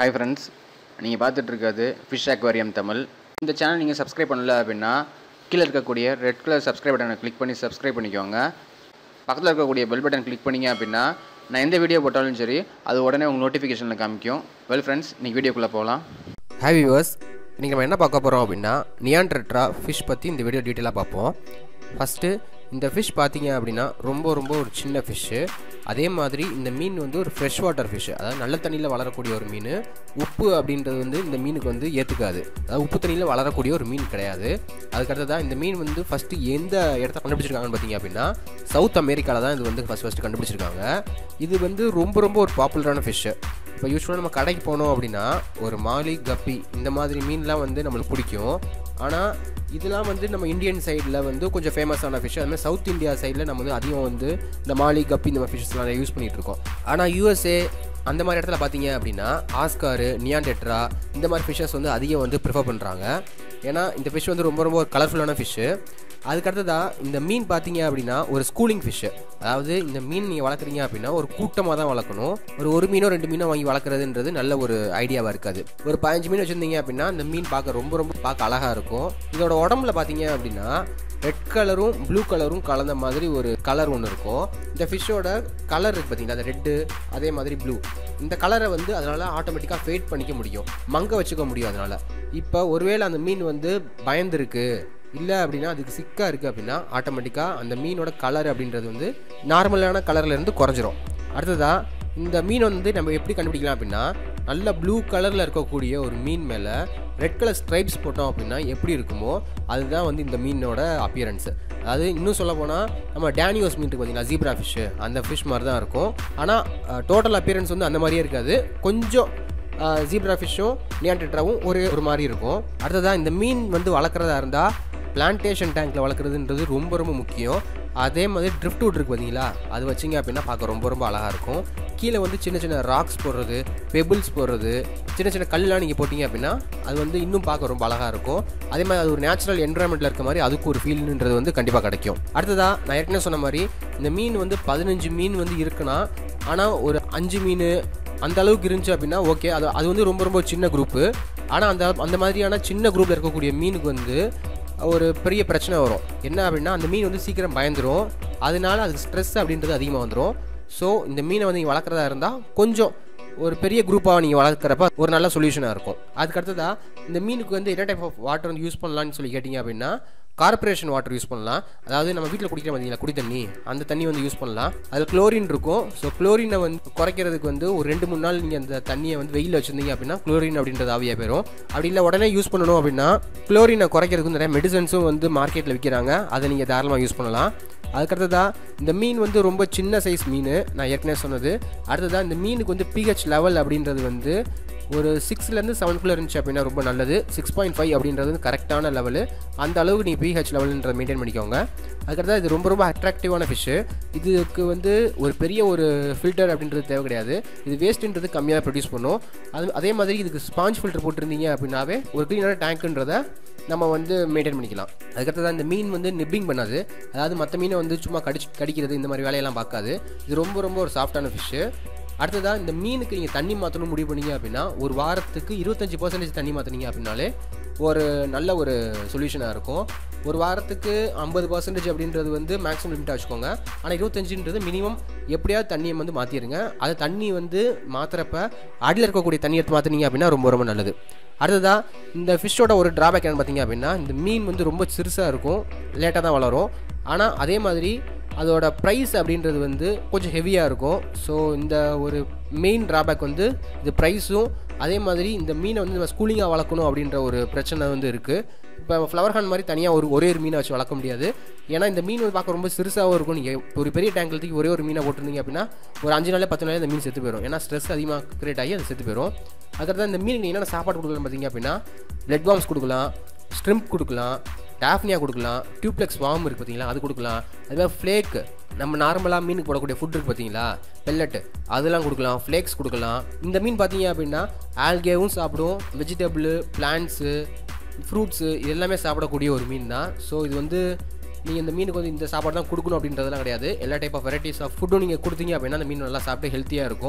hi friends நீங்கள் பார்த்துட்டு இருக்கிறது ஃபிஷ் அக்வாரியம் தமிழ் இந்த சேனல் நீங்கள் சப்ஸ்கிரைப் பண்ணல அப்படின்னா கீழே இருக்கக்கூடிய ரெட் கலர் சப்ஸ்கிரைப் பட்டனை கிளிக் பண்ணி சப்ஸ்கிரைப் பண்ணிக்கோங்க பக்கத்தில் இருக்கக்கூடிய பெல் பட்டன் கிளிக் பண்ணீங்க அப்படின்னா நான் எந்த வீடியோ போட்டாலும் சரி அது உடனே உங்கள் நோட்டிஃபிகேஷனில் காமிக்கும் வெல் ஃப்ரெண்ட்ஸ் நீங்கள் வீடியோக்குள்ளே போகலாம் ஹாய் வியூவர்ஸ் இன்றைக்கி நம்ம என்ன பார்க்க போகிறோம் அப்படின்னா நியான்ட்ரெட்ரா ஃபிஷ் பற்றி இந்த வீடியோ டீட்டெயிலாக பார்ப்போம் ஃபஸ்ட்டு இந்த ஃபிஷ் பார்த்தீங்க அப்படின்னா ரொம்ப ரொம்ப ஒரு சின்ன ஃபிஷ்ஷு அதே மாதிரி இந்த மீன் வந்து ஒரு ஃப்ரெஷ் வாட்டர் ஃபிஷ் அதாவது நல்ல தண்ணியில் வளரக்கூடிய ஒரு மீன் உப்பு அப்படின்றது வந்து இந்த மீனுக்கு வந்து ஏற்றுக்காது அதாவது உப்பு தண்ணியில் வளரக்கூடிய ஒரு மீன் கிடையாது அதுக்கடுத்ததான் இந்த மீன் வந்து ஃபஸ்ட்டு எந்த இடத்த கண்டுபிடிச்சிருக்காங்கன்னு பார்த்தீங்க அப்படின்னா சவுத் அமெரிக்காவில் தான் இது வந்து ஃபஸ்ட் ஃபஸ்ட்டு கண்டுபிடிச்சிருக்காங்க இது வந்து ரொம்ப ரொம்ப ஒரு பாப்புலரான ஃபிஷ்ஷு இப்போ யூஸ்வலாக நம்ம கடைக்கு போனோம் அப்படின்னா ஒரு மாலி கப்பி இந்த மாதிரி மீன்லாம் வந்து நம்மளுக்கு பிடிக்கும் ஆனால் இதெல்லாம் வந்து நம்ம இந்தியன் சைடில் வந்து கொஞ்சம் ஃபேமஸான ஃபிஷ் அதுமாதிரி சவுத் இந்தியா சைடில் நம்ம வந்து அதிகம் வந்து இந்த மாலி கப்பி இந்த மாதிரி ஃபிஷ்ஸ்லாம் யூஸ் பண்ணிகிட்டு இருக்கோம் ஆனால் யூஎஸ்ஏ அந்த மாதிரி இடத்துல பார்த்தீங்க அப்படின்னா ஆஸ்காரு நியான்டெட்ரா இந்த மாதிரி ஃபிஷ்ஷஸ் வந்து அதிகம் வந்து ப்ரிஃபர் பண்ணுறாங்க ஏன்னா இந்த ஃபிஷ் வந்து ரொம்ப ரொம்ப ஒரு கலர்ஃபுல்லான ஃபிஷ்ஷு அதுக்கடுத்ததாக இந்த மீன் பார்த்தீங்க அப்படின்னா ஒரு ஸ்கூலிங் ஃபிஷ்ஷு அதாவது இந்த மீன் நீங்கள் வளர்க்குறீங்க அப்படின்னா ஒரு கூட்டமாக தான் வளர்க்கணும் ஒரு ஒரு மீனோ ரெண்டு மீனோ வாங்கி வளர்க்குறதுன்றது நல்ல ஒரு ஐடியாவாக இருக்காது ஒரு பதினஞ்சு மீன் வச்சுருந்தீங்க அப்படின்னா இந்த மீன் பார்க்க ரொம்ப ரொம்ப பார்க்க அழகாக இருக்கும் இதோட உடம்புல பார்த்தீங்க அப்படின்னா ரெட் கலரும் ப்ளூ கலரும் கலந்த மாதிரி ஒரு கலர் ஒன்று இருக்கும் இந்த ஃபிஷ்ஷோட கலர் இருக்குது பார்த்தீங்களா அந்த ரெட்டு அதே மாதிரி ப்ளூ இந்த கலரை வந்து அதனால் ஆட்டோமேட்டிக்காக ஃபேட் பண்ணிக்க முடியும் மங்க வச்சுக்க முடியும் அதனால் இப்போ ஒருவேளை அந்த மீன் வந்து பயந்துருக்கு இல்லை அப்படின்னா அதுக்கு சிக்காக இருக்குது அப்படின்னா ஆட்டோமேட்டிக்காக அந்த மீனோட கலர் அப்படின்றது வந்து நார்மலான கலர்லேருந்து குறைஞ்சிரும் அடுத்ததாக இந்த மீன் வந்து நம்ம எப்படி கண்டுபிடிக்கலாம் அப்படின்னா நல்ல ப்ளூ கலரில் இருக்கக்கூடிய ஒரு மீன் மேலே ரெட் கலர் ஸ்ட்ரைப்ஸ் போட்டோம் அப்படின்னா எப்படி இருக்குமோ அதுதான் வந்து இந்த மீனோட அப்பியரன்ஸு அதாவது இன்னும் சொல்ல போனால் நம்ம டேனியோஸ் மீன் இருக்கு பார்த்தீங்களா ஜீப்ரா ஃபிஷ்ஷு அந்த ஃபிஷ் மாதிரி தான் இருக்கும் ஆனால் டோட்டல் அப்பியரன்ஸ் வந்து அந்த மாதிரியே இருக்காது கொஞ்சம் ஜீப்ரா ஃபிஷ்ஷும் நியான்டெட்ராவும் ஒரு ஒரு மாதிரி இருக்கும் அடுத்ததாக இந்த மீன் வந்து வளர்க்குறதா இருந்தால் பிளான்டேஷன் டேங்க்கில் வளர்க்குறதுன்றது ரொம்ப ரொம்ப முக்கியம் அதே மாதிரி ட்ரிஃப்ட் வுட் இருக்குது பார்த்தீங்களா அது வச்சிங்க அப்படின்னா பார்க்க ரொம்ப ரொம்ப அழகாக இருக்கும் கீழே வந்து சின்ன சின்ன ராக்ஸ் போடுறது பெபிள்ஸ் போடுறது சின்ன சின்ன கல்லாம் நீங்கள் போட்டிங்க அப்படின்னா அது வந்து இன்னும் பார்க்க ரொம்ப அழகாக இருக்கும் அதே மாதிரி அது ஒரு நேச்சுரல் என்வரான்மெண்ட்டில் இருக்க மாதிரி அதுக்கு ஒரு ஃபீல்ன்றது வந்து கண்டிப்பாக கிடைக்கும் அடுத்ததாக நான் ஏற்கனவே சொன்ன மாதிரி இந்த மீன் வந்து பதினஞ்சு மீன் வந்து இருக்குன்னா ஆனால் ஒரு அஞ்சு மீன் அந்த அளவுக்கு இருந்துச்சு அப்படின்னா ஓகே அது அது வந்து ரொம்ப ரொம்ப சின்ன குரூப்பு ஆனால் அந்த அந்த மாதிரியான சின்ன குரூப்பில் இருக்கக்கூடிய மீனுக்கு வந்து ஒரு பெரிய பிரச்சனை வரும் என்ன அப்படின்னா அந்த மீன் வந்து சீக்கிரம் பயந்துடும் அதனால அதுக்கு ஸ்ட்ரெஸ் அப்படின்றது அதிகமாக வந்துடும் ஸோ இந்த மீனை வந்து நீங்கள் வளர்க்குறதா இருந்தால் கொஞ்சம் ஒரு பெரிய குரூப்பாக நீங்கள் வளர்க்குறப்ப ஒரு நல்ல சொல்யூஷனாக இருக்கும் அதுக்கடுத்ததாக இந்த மீனுக்கு வந்து என்ன டைப் ஆஃப் வாட்டர் வந்து யூஸ் பண்ணலான்னு சொல்லி கேட்டிங்க அப்படின்னா கார்பரேஷன் வாட்டர் யூஸ் பண்ணலாம் அதாவது நம்ம வீட்டில் குடிக்கிற பார்த்தீங்களா குடி தண்ணி அந்த தண்ணி வந்து யூஸ் பண்ணலாம் அதில் குளோரின் இருக்கும் ஸோ குளோரினை வந்து குறைக்கிறதுக்கு வந்து ஒரு ரெண்டு மூணு நாள் நீங்கள் அந்த தண்ணியை வந்து வெயில் வச்சுருந்தீங்க அப்படின்னா குளோரின் அப்படின்றது ஆவியாக போயிடும் அப்படி இல்லை உடனே யூஸ் பண்ணணும் அப்படின்னா குளோரினை குறைக்கிறதுக்கு நிறைய மெடிசன்ஸும் வந்து மார்க்கெட்டில் விற்கிறாங்க அதை நீங்கள் தாராளமாக யூஸ் பண்ணலாம் அதுக்கடுத்ததாக இந்த மீன் வந்து ரொம்ப சின்ன சைஸ் மீன் நான் ஏற்கனவே சொன்னது அடுத்ததாக இந்த மீனுக்கு வந்து பிஹெச் லெவல் அப்படின்றது வந்து ஒரு சிக்ஸ்லேருந்து செவனுக்குள்ளே இருந்துச்சு அப்படின்னா ரொம்ப நல்லது சிக்ஸ் பாயிண்ட் ஃபைவ் அப்படின்றது வந்து கரெக்டான லெவலு அந்த அளவுக்கு நீங்கள் பிஹெச் லெவல்ன்றதை மெயின்டைன் பண்ணிக்கோங்க அதுக்கடுத்தா இது ரொம்ப ரொம்ப அட்ராக்டிவான ஃபிஷ்ஷு இதுக்கு வந்து ஒரு பெரிய ஒரு ஃபில்டர் அப்படின்றது தேவை கிடையாது இது வேஸ்ட்டுன்றது கம்மியாக ப்ரொடியூஸ் பண்ணும் அது அதே மாதிரி இதுக்கு ஸ்பாஞ்ச் ஃபில்டர் போட்டிருந்தீங்க அப்படின்னாவே ஒரு க்ளீனான டேங்க்குன்றதை நம்ம வந்து மெயின்டைன் பண்ணிக்கலாம் அதுக்கடுத்ததான் இந்த மீன் வந்து நிப்பிங் பண்ணாது அதாவது மற்ற மீனை வந்து சும்மா கடிச்சு கடிக்கிறது இந்த மாதிரி வேலையெல்லாம் பார்க்காது இது ரொம்ப ரொம்ப ஒரு சாஃப்டான ஃபிஷ்ஷு அடுத்ததாக இந்த மீனுக்கு நீங்கள் தண்ணி மாற்றணும் முடிவு பண்ணீங்க அப்படின்னா ஒரு வாரத்துக்கு இருபத்தஞ்சி பர்சன்டேஜ் தண்ணி மாற்றினீங்க அப்படின்னாலே ஒரு நல்ல ஒரு சொல்யூஷனாக இருக்கும் ஒரு வாரத்துக்கு ஐம்பது பர்சன்டேஜ் அப்படின்றது வந்து மேக்ஸிமம் லிமிட்டாக வச்சுக்கோங்க ஆனால் இருபத்தஞ்சுன்றது மினிமம் எப்படியாவது தண்ணியை வந்து மாற்றிடுங்க அது தண்ணி வந்து மாற்றுறப்ப அடியில் இருக்கக்கூடிய தண்ணி எடுத்து மாற்றினீங்க அப்படின்னா ரொம்ப ரொம்ப நல்லது அடுத்ததாக இந்த ஃபிஷ்ஷோட ஒரு ட்ராபேக் என்னன்னு பார்த்தீங்க அப்படின்னா இந்த மீன் வந்து ரொம்ப சிறுசாக இருக்கும் லேட்டாக தான் வளரும் ஆனால் அதே மாதிரி அதோட ப்ரைஸ் அப்படின்றது வந்து கொஞ்சம் ஹெவியாக இருக்கும் ஸோ இந்த ஒரு மெயின் ட்ராபேக் வந்து இது ப்ரைஸும் அதே மாதிரி இந்த மீனை வந்து நம்ம ஸ்கூலிங்காக வளர்க்கணும் அப்படின்ற ஒரு பிரச்சனை வந்து இருக்குது இப்போ ஃப்ளவர் ஹான் மாதிரி தனியாக ஒரு ஒரே ஒரு மீனை வச்சு வளர்க்க முடியாது ஏன்னா இந்த மீன் வந்து பார்க்க ரொம்ப சிறுசாகவும் இருக்கும் நீங்கள் ஒரு பெரிய டேங்கில் தூக்கி ஒரே ஒரு மீனை போட்டிருந்தீங்க அப்படின்னா ஒரு அஞ்சு நாளே பத்து நாளே இந்த மீன் செத்து போயிடும் ஏன்னா ஸ்ட்ரெஸ் அதிகமாக கிரியேட் ஆகி அது செத்து போயிடும் அதுக்கடுத்து இந்த மீனுக்கு என்னென்ன சாப்பாடு கொடுக்கலாம் பார்த்தீங்க அப்படின்னா பிளட் பாம்ஸ் கொடுக்கலாம் ஸ்ட்ரிம்ப் கொடுக்கலாம் டாஃப்னியா கொடுக்கலாம் டியூப்ளெக்ஸ் வார்ம் இருக்குது பார்த்தீங்களா அது கொடுக்கலாம் அதுமாதிரி ஃப்ளேக் நம்ம நார்மலாக மீனுக்கு போடக்கூடிய ஃபுட் இருக்குது பார்த்தீங்களா பெல்லட் அதெல்லாம் கொடுக்கலாம் ஃப்ளேக்ஸ் கொடுக்கலாம் இந்த மீன் பார்த்தீங்க அப்படின்னா ஆல்கேவும் சாப்பிடும் வெஜிடபிள் பிளான்ட்ஸு ஃப்ரூட்ஸு இது எல்லாமே சாப்பிடக்கூடிய ஒரு மீன் தான் ஸோ இது வந்து நீங்கள் இந்த மீனுக்கு வந்து இந்த சாப்பாடு தான் கொடுக்கணும் அப்படின்றதெல்லாம் கிடையாது எல்லா டைப் ஆஃப் வெரைட்டிஸ் ஆஃப் ஃபுட்டும் நீங்கள் கொடுத்தீங்க அப்படின்னா அந்த மீன் நல்லா சாப்பிட்டு ஹெல்த்தியாக இருக்கும்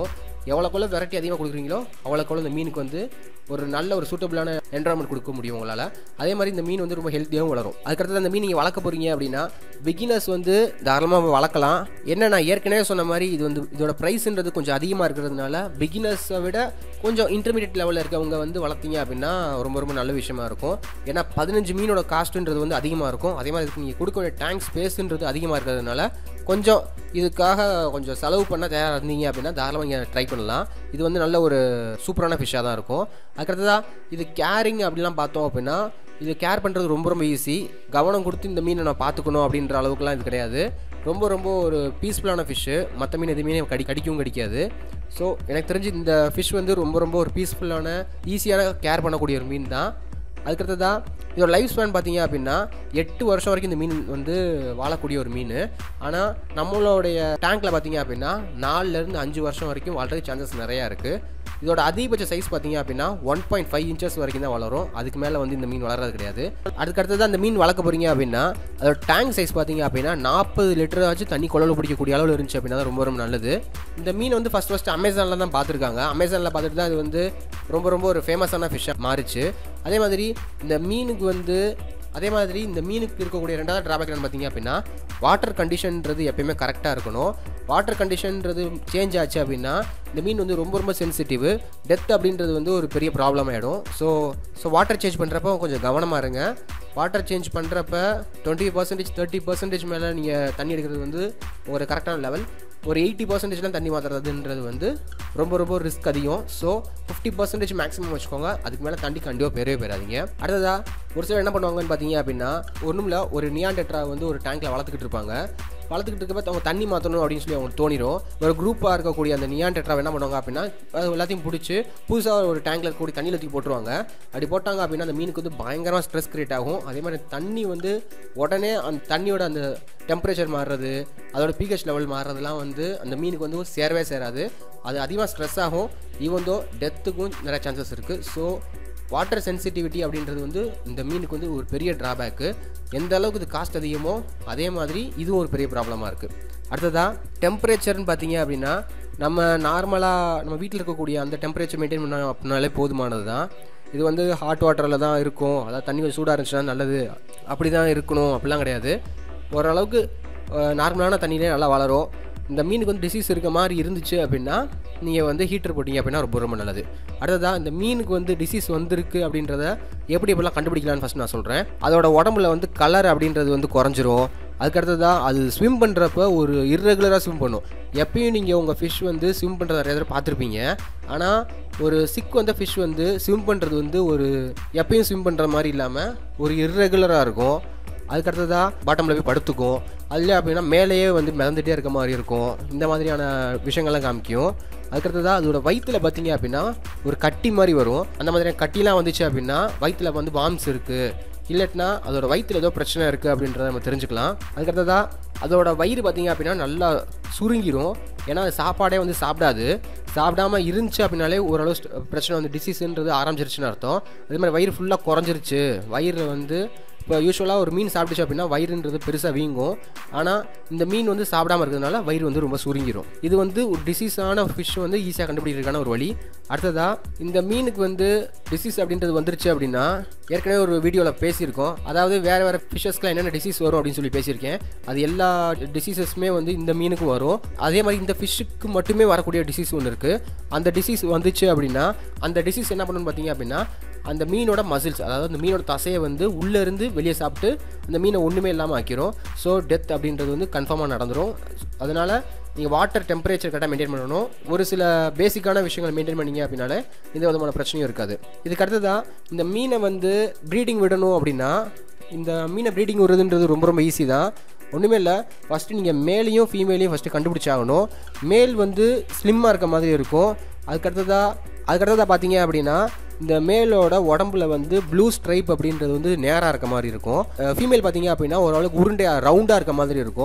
எவ்வளோக்குள்ள வெரைட்டி அதிகமாக கொடுக்குறீங்களோ அவ்வளோக்குள்ள இந்த மீனுக்கு வந்து ஒரு நல்ல ஒரு சூட்டபிளான என்வரான்மெண்ட் கொடுக்க முடியும் உங்களால் அதே மாதிரி இந்த மீன் வந்து ரொம்ப ஹெல்த்தியாகவும் வளரும் அதுக்கடுத்து அந்த மீன் நீங்கள் வளர்க்க போகிறீங்க அப்படின்னா பிகினர்ஸ் வந்து தாராளமாக வளர்க்கலாம் என்ன நான் ஏற்கனவே சொன்ன மாதிரி இது வந்து இதோட ப்ரைஸ்ன்றது கொஞ்சம் அதிகமாக இருக்கிறதுனால பிகினர்ஸை விட கொஞ்சம் இன்டர்மீடியட் லெவலில் இருக்கவங்க வந்து வளர்த்தீங்க அப்படின்னா ரொம்ப ரொம்ப நல்ல விஷயமா இருக்கும் ஏன்னா பதினஞ்சு மீனோட காஸ்ட்டுன்றது வந்து அதிகமாக இருக்கும் அதே மாதிரி இதுக்கு நீங்கள் கொடுக்க வேண்டிய டேங்க் ஸ்பேஸுன்றது அதிகமாக இருக்கிறதுனால கொஞ்சம் இதுக்காக கொஞ்சம் செலவு பண்ண தயாராக இருந்தீங்க அப்படின்னா தாராளமாக நீங்கள் ட்ரை பண்ணலாம் இது வந்து நல்ல ஒரு சூப்பரான ஃபிஷ்ஷாக தான் இருக்கும் அதுக்கடுத்ததாக இது கேரிங் அப்படிலாம் பார்த்தோம் அப்படின்னா இது கேர் பண்ணுறது ரொம்ப ரொம்ப ஈஸி கவனம் கொடுத்து இந்த மீனை நான் பார்த்துக்கணும் அப்படின்ற அளவுக்குலாம் இது கிடையாது ரொம்ப ரொம்ப ஒரு பீஸ்ஃபுல்லான ஃபிஷ்ஷு மற்ற மீன் எதுவுமே கடி கடிக்கவும் கடிக்காது ஸோ எனக்கு தெரிஞ்சு இந்த ஃபிஷ் வந்து ரொம்ப ரொம்ப ஒரு பீஸ்ஃபுல்லான ஈஸியான கேர் பண்ணக்கூடிய ஒரு மீன் தான் அதுக்கடுத்ததாக இதோட லைஃப் ஸ்பேன் பார்த்தீங்க அப்படின்னா எட்டு வருஷம் வரைக்கும் இந்த மீன் வந்து வாழக்கூடிய ஒரு மீன் ஆனால் நம்மளுடைய டேங்க்கில் பார்த்தீங்க அப்படின்னா நாலுலேருந்து அஞ்சு வருஷம் வரைக்கும் வாழ்றதுக்கு சான்சஸ் நிறையா இருக்குது இதோட அதிகபட்ச சைஸ் பார்த்தீங்க அப்படின்னா ஒன் பாயிண்ட் ஃபைவ் இன்ச்சஸ் வரைக்கும் தான் வளரும் அதுக்கு மேலே வந்து இந்த மீன் வளர்றது கிடையாது அதுக்கடுத்தது அந்த மீன் வளர்க்க போகிறீங்க அப்படின்னா அதோட டேங்க் சைஸ் பார்த்தீங்க அப்படின்னா நாற்பது லிட்டர் ஆச்சு தண்ணி குழல் பிடிக்கக்கூடிய அளவில் இருந்துச்சு அப்படின்னா தான் ரொம்ப ரொம்ப நல்லது இந்த மீன் வந்து ஃபஸ்ட் ஃபஸ்ட்டு அமேசானில் தான் பார்த்துருக்காங்க அமேசானில் பார்த்துட்டு தான் இது வந்து ரொம்ப ரொம்ப ஒரு ஃபேமஸான ஃபிஷ்ஷாக மாறிச்சு அதே மாதிரி இந்த மீனுக்கு வந்து அதே மாதிரி இந்த மீனுக்கு இருக்கக்கூடிய ரெண்டாவது ட்ராபேக் என்னன்னு பார்த்தீங்க அப்படின்னா வாட்டர் கண்டிஷன்ன்றது எப்பயுமே கரெக்டாக இருக்கணும் வாட்டர் கண்டிஷன்ன்றது சேஞ்ச் ஆச்சு அப்படின்னா இந்த மீன் வந்து ரொம்ப ரொம்ப சென்சிட்டிவ் டெத் அப்படின்றது வந்து ஒரு பெரிய ப்ராப்ளம் ஆகிடும் ஸோ ஸோ வாட்டர் சேஞ்ச் பண்ணுறப்ப கொஞ்சம் கவனமாக இருங்க வாட்டர் சேஞ்ச் பண்ணுறப்ப டுவெண்ட்டி பர்சன்டேஜ் தேர்ட்டி பர்சன்டேஜ் மேலே நீங்கள் தண்ணி எடுக்கிறது வந்து ஒரு கரெக்டான லெவல் ஒரு எயிட்டி பர்சன்டேஜ்லாம் தண்ணி மாற்றுறதுன்றது வந்து ரொம்ப ரொம்ப ரிஸ்க் அதிகம் ஸோ ஃபிஃப்டி பர்சன்டேஜ் மேக்ஸிமம் வச்சுக்கோங்க அதுக்கு மேலே தண்ணி கண்டிப்பாக பெறவே பெறாதீங்க அடுத்ததாக ஒரு சிலர் என்ன பண்ணுவாங்கன்னு பார்த்தீங்க அப்படின்னா ஒன்றும் இல்லை ஒரு நியான் டெட்ரா வந்து ஒரு டேங்க்கில் வளர்த்துக்கிட்டு இருப்பாங்க வளர்த்துக்கிட்டு இருக்கப்ப அவங்க தண்ணி மாற்றணும் அப்படின்னு சொல்லி அவங்களுக்கு தோணிடும் ஒரு குரூப்பாக இருக்கக்கூடிய அந்த நியான் டெட்ரா என்ன பண்ணுவாங்க அப்படின்னா அது எல்லாத்தையும் பிடிச்சி புதுசாக ஒரு டேங்க்கில் இருக்கக்கூடிய தண்ணியில் தூக்கி போட்டுருவாங்க அப்படி போட்டாங்க அப்படின்னா அந்த மீனுக்கு வந்து பயங்கரமாக ஸ்ட்ரெஸ் கிரியேட் ஆகும் அதே மாதிரி தண்ணி வந்து உடனே அந்த தண்ணியோட அந்த டெம்பரேச்சர் மாறுறது அதோட பிஹெச் லெவல் மாறுறதுலாம் வந்து அந்த மீனுக்கு வந்து சேரவே சேராது அது அதிகமாக ஸ்ட்ரெஸ் ஆகும் ஈவன் தோ டெத்துக்கும் நிறைய சான்சஸ் இருக்குது ஸோ வாட்டர் சென்சிட்டிவிட்டி அப்படின்றது வந்து இந்த மீனுக்கு வந்து ஒரு பெரிய ட்ராபேக்கு எந்த அளவுக்கு இது காஸ்ட் அதிகமோ அதே மாதிரி இதுவும் ஒரு பெரிய ப்ராப்ளமாக இருக்குது அடுத்ததாக டெம்பரேச்சர்னு பார்த்தீங்க அப்படின்னா நம்ம நார்மலாக நம்ம வீட்டில் இருக்கக்கூடிய அந்த டெம்பரேச்சர் மெயின்டைன் பண்ண அப்படின்னாலே போதுமானது தான் இது வந்து ஹாட் வாட்டரில் தான் இருக்கும் அதாவது தண்ணி கொஞ்சம் சூடாக இருந்துச்சுன்னா நல்லது அப்படி தான் இருக்கணும் அப்படிலாம் கிடையாது ஓரளவுக்கு நார்மலான தண்ணியிலே நல்லா வளரும் இந்த மீனுக்கு வந்து டிசீஸ் இருக்க மாதிரி இருந்துச்சு அப்படின்னா நீங்கள் வந்து ஹீட்டர் போட்டிங்க அப்படின்னா ரொம்ப ரொம்ப நல்லது அடுத்ததாக இந்த மீனுக்கு வந்து டிசீஸ் வந்திருக்கு அப்படின்றத எப்படி எப்படிலாம் கண்டுபிடிக்கலான்னு ஃபஸ்ட் நான் சொல்கிறேன் அதோட உடம்புல வந்து கலர் அப்படின்றது வந்து குறைஞ்சிரும் அதுக்கடுத்ததாக அது ஸ்விம் பண்ணுறப்ப ஒரு இர்ரெகுலராக ஸ்விம் பண்ணும் எப்பயும் நீங்கள் உங்கள் ஃபிஷ் வந்து ஸ்விம் பண்ணுறத நிறைய தடவை பார்த்துருப்பீங்க ஆனால் ஒரு சிக் வந்த ஃபிஷ் வந்து ஸ்விம் பண்ணுறது வந்து ஒரு எப்பயும் ஸ்விம் பண்ணுற மாதிரி இல்லாமல் ஒரு இர்ரெகுலராக இருக்கும் அதுக்கடுத்ததாக பாட்டமில் போய் படுத்துக்கும் அதில் அப்படின்னா மேலேயே வந்து மிதந்துட்டே இருக்க மாதிரி இருக்கும் இந்த மாதிரியான விஷயங்கள்லாம் காமிக்கும் அதுக்கடுத்ததாக அதோட வயிற்றில் பார்த்தீங்க அப்படின்னா ஒரு கட்டி மாதிரி வரும் அந்த மாதிரியான கட்டிலாம் வந்துச்சு அப்படின்னா வயிற்றில் வந்து பாம்ஸ் இருக்குது இல்லட்டினா அதோட வயிற்றில் ஏதோ பிரச்சனை இருக்குது அப்படின்றத நம்ம தெரிஞ்சுக்கலாம் அதுக்கடுத்ததாக அதோட வயிறு பார்த்தீங்க அப்படின்னா நல்லா சுருங்கிரும் ஏன்னா அது சாப்பாடே வந்து சாப்பிடாது சாப்பிடாம இருந்துச்சு அப்படின்னாலே ஓரளவு ஸ்ட- பிரச்சனை வந்து டிசீஸ்ன்றது ஆரம்பிச்சிருச்சுன்னு அர்த்தம் அதே மாதிரி வயிறு ஃபுல்லாக குறைஞ்சிருச்சு வயிறு வந்து இப்போ யூஸ்வலாக ஒரு மீன் சாப்பிட்டுச்சு அப்படின்னா வயிறுன்றது பெருசாக வீங்கும் ஆனால் இந்த மீன் வந்து சாப்பிடாம இருக்கிறதுனால வயிறு வந்து ரொம்ப சுருங்கிரும் இது வந்து ஒரு டிசீஸான ஃபிஷ் வந்து ஈஸியாக கண்டுபிடிக்கிறதுக்கான ஒரு வழி அடுத்ததாக இந்த மீனுக்கு வந்து டிசீஸ் அப்படின்றது வந்துருச்சு அப்படின்னா ஏற்கனவே ஒரு வீடியோவில் பேசியிருக்கோம் அதாவது வேறு வேறு ஃபிஷஸ்க்குலாம் என்னென்ன டிசீஸ் வரும் அப்படின்னு சொல்லி பேசியிருக்கேன் அது எல்லா டிசீசஸுமே வந்து இந்த மீனுக்கும் வரும் அதே மாதிரி இந்த ஃபிஷ்ஷுக்கு மட்டுமே வரக்கூடிய டிசீஸ் ஒன்று இருக்குது அந்த டிசீஸ் வந்துச்சு அப்படின்னா அந்த டிசீஸ் என்ன பண்ணணும்னு பார்த்தீங்க அப்படின்னா அந்த மீனோட மசில்ஸ் அதாவது அந்த மீனோட தசையை வந்து உள்ளே இருந்து வெளியே சாப்பிட்டு அந்த மீனை ஒன்றுமே இல்லாமல் ஆக்கிரும் ஸோ டெத் அப்படின்றது வந்து கன்ஃபார்மாக நடந்துரும் அதனால் நீங்கள் வாட்டர் டெம்பரேச்சர் கரெக்டாக மெயின்டைன் பண்ணணும் ஒரு சில பேசிக்கான விஷயங்களை மெயின்டைன் பண்ணீங்க அப்படின்னாலே எந்த விதமான பிரச்சனையும் இருக்காது இதுக்கு அடுத்ததாக இந்த மீனை வந்து ப்ரீடிங் விடணும் அப்படின்னா இந்த மீனை ப்ரீடிங் விடுறதுன்றது ரொம்ப ரொம்ப ஈஸி தான் ஒன்றுமே இல்லை ஃபஸ்ட்டு நீங்கள் மேலையும் ஃபீமேலையும் ஃபஸ்ட்டு கண்டுபிடிச்சாகணும் மேல் வந்து ஸ்லிம்மாக இருக்க மாதிரி இருக்கும் அதுக்கடுத்ததாக அதுக்கடுத்ததாக பார்த்தீங்க அப்படின்னா இந்த மேலோட உடம்புல வந்து ப்ளூ ஸ்ட்ரைப் அப்படின்றது வந்து நேராக இருக்க மாதிரி இருக்கும் ஃபீமேல் பார்த்தீங்க அப்படின்னா ஓரளவுக்கு உருண்டையாக ரவுண்டாக இருக்க மாதிரி இருக்கும்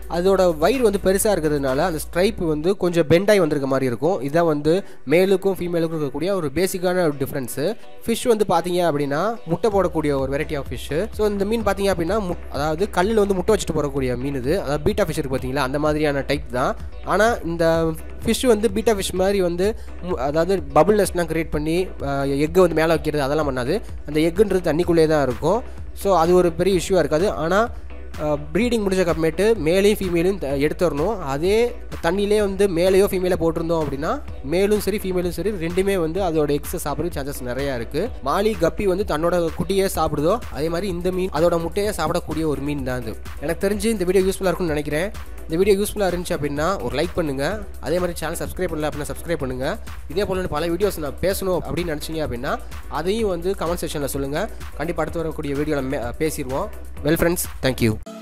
அதோட வயிறு வந்து பெருசாக இருக்கிறதுனால அந்த ஸ்ட்ரைப் வந்து கொஞ்சம் பெண்டாகி வந்திருக்க மாதிரி இருக்கும் இதான் வந்து மேலுக்கும் ஃபீமேலுக்கும் இருக்கக்கூடிய ஒரு பேசிக்கான ஒரு டிஃப்ரென்ஸு ஃபிஷ் வந்து பார்த்தீங்க அப்படின்னா முட்டை போடக்கூடிய ஒரு வெரைட்டி ஆஃப் ஃபிஷ்ஷு ஸோ இந்த மீன் பார்த்தீங்க அப்படின்னா முட்- அதாவது கல்லில் வந்து முட்டை வச்சுட்டு போடக்கூடிய மீன் இது அதாவது பீட்டா ஃபிஷ் இருக்கு பார்த்தீங்களா அந்த மாதிரியான டைப் தான் ஆனால் இந்த ஃபிஷ் வந்து பீட்டா ஃபிஷ் மாதிரி வந்து மு- அதாவது பபுள் நெஸ்ட்லாம் கிரியேட் பண்ணி எக்கை வந்து மேலே வைக்கிறது அதெல்லாம் பண்ணாது அந்த எக்குன்றது தண்ணிக்குள்ளே தான் இருக்கும் ஸோ அது ஒரு பெரிய இஷ்யூவாக இருக்காது ஆனால் ப்ரீடிங் முடிஞ்சதுக்கு அப்புறமேட்டு மேலையும் ஃபீமேலையும் த- எடுத்துடணும் அதே தண்ணியிலே வந்து மேலேயோ ஃபீமேலோ போட்டிருந்தோம் அப்படின்னா மேலும் சரி ஃபீமேலும் சரி ரெண்டுமே வந்து அதோட எக்ஸை சாப்பிட்றதுக்கு சான்சஸ் நிறையா இருக்குது மாலி கப்பி வந்து தன்னோட குட்டியே சாப்பிடுதோ அதே மாதிரி இந்த மீன் அதோட முட்டையை சாப்பிடக்கூடிய ஒரு மீன் தான் இது எனக்கு தெரிஞ்சு இந்த வீடியோ யூஸ்ஃபுல்லாக இருக்கும்னு நினைக்கிறேன் இந்த வீடியோ யூஸ்ஃபுல்லாக இருந்துச்சு அப்படின்னா ஒரு லைக் பண்ணுங்கள் அதே மாதிரி சேனல் சப்ஸ்கிரைப் பண்ணல அப்படின்னா சப்ஸ்கிரைப் பண்ணுங்கள் இதே போல பல வீடியோஸ் நான் பேசணும் அப்படின்னு நினச்சிங்க அப்படின்னா அதையும் வந்து கமெண்ட் செக்ஷனில் சொல்லுங்கள் கண்டிப்பாக அடுத்து வரக்கூடிய வீடியோவில் பேசிடுவோம் வெல் ஃப்ரெண்ட்ஸ் தேங்க்யூ